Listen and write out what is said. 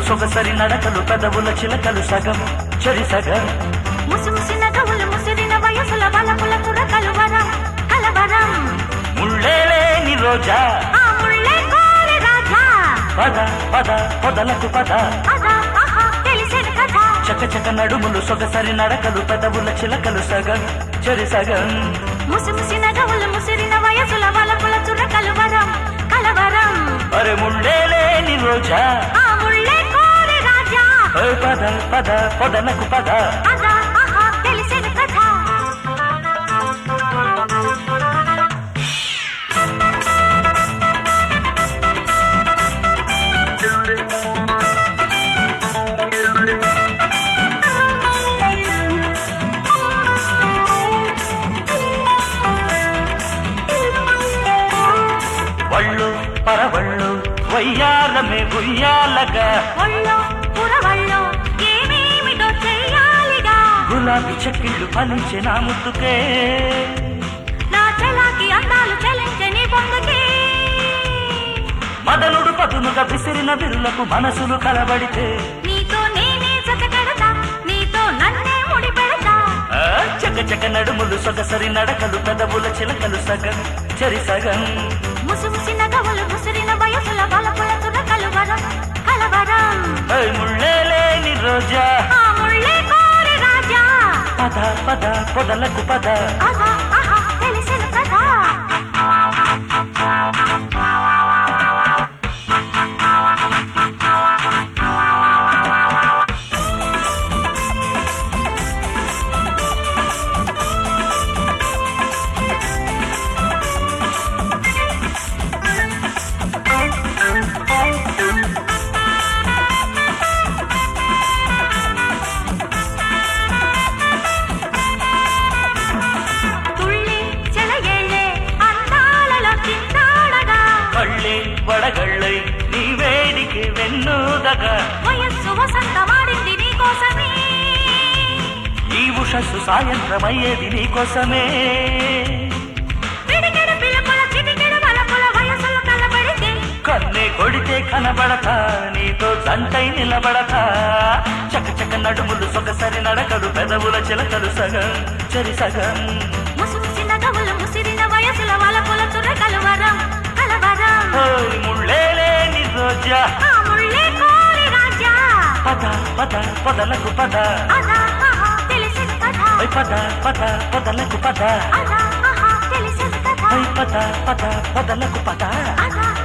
సొగసరి నడకలు పెదవుల చిలకలు సగం చెరి సగం ముసి ముసి నగవులు ముసిరిన వయసుల వలపుల తురకలు వరం కలవరం ముళ్ళేలేని రోజా ఆ ముళ్ళే కోరి రాజా పద పద పొదలకు పద అదా ఆహా తెలిసిన కథ చక చక నడుములు సొగసరి నడకలు పెదవుల చిలకలు సగం చెరి సగం ముసి ముసి నగవులు ముసిరిన వయసుల వలపుల తురకలు వరం కలవరం అరే ముళ్ళేలేని రోజా ఆ ముళ్ళే కోరి రాజా ఓ పద పద పొదలకు పద అదా ఆహా తెలిసిన కథ వళ్ళు పరవళ్ళు వయ్యాలమే గుయ్యాలగా ఒళ్ళో పురవళ్ళో ఏమేమిటో చెయ్యాలిగా గులాబీ చెక్కిళ్ళు ఫలించే నా ముద్దుకే నా చెలాకి అందాలు చెలించని పొందుకే మదనుడు పదునుగా విసిరిన విరులకు మనసులు కలబడితే నీతో నేనే జత కడతా నీతో నన్నే ముడి పెడతా ఆ, చక చక నడుములు సొగసరి నడకలు పెదవుల చిలకలు సగం చెరి సగం ముసి ముసి నగవులు ముసిరిన వయసుల బలపుల తురకలు వరం కలవరం ఓ ముళ్ళేలేని రోజా ఆ ముళ్ళే కోరి రాజా పద పద పొదలకు పద అదా ఆహా తెలిసిన కథ తుళ్ళి చెలగేళ్ళే అందాలలో చిందాడగా కళ్ళే వడగళ్ళై నీ వేడికి వెన్నుదగా వయస్సు వసంతమాడింది నీకోసమే ఈ ఉషస్సు సాయంత్రమయ్యేది నీకోసమే పిడికెడు పిలుపుల చిటికెడు వలపుల వయసులు కలబడితే కన్నే కొడితే కనబడతా నీతో జంటై నిలబడతా చక చక నడుములు సొగసరి నడకలు పెదవుల చిలకలు సగం చెరి సగం ముసి ముసి నగవులు ముసిరిన వయసుల వలపుల తురకలు వరం కలవరం ఓయ్ ముళ్ళేలేని రోజా ఆ ముళ్ళే కోరి రాజా పద పద పొదలకు పద అదా ఆహా తెలిసిన కథ ఓయ్ పద పద పొదలకు పద అదా ఆహా తెలిసిన కథ ఓయ్ పద పద పొదలకు పద అదా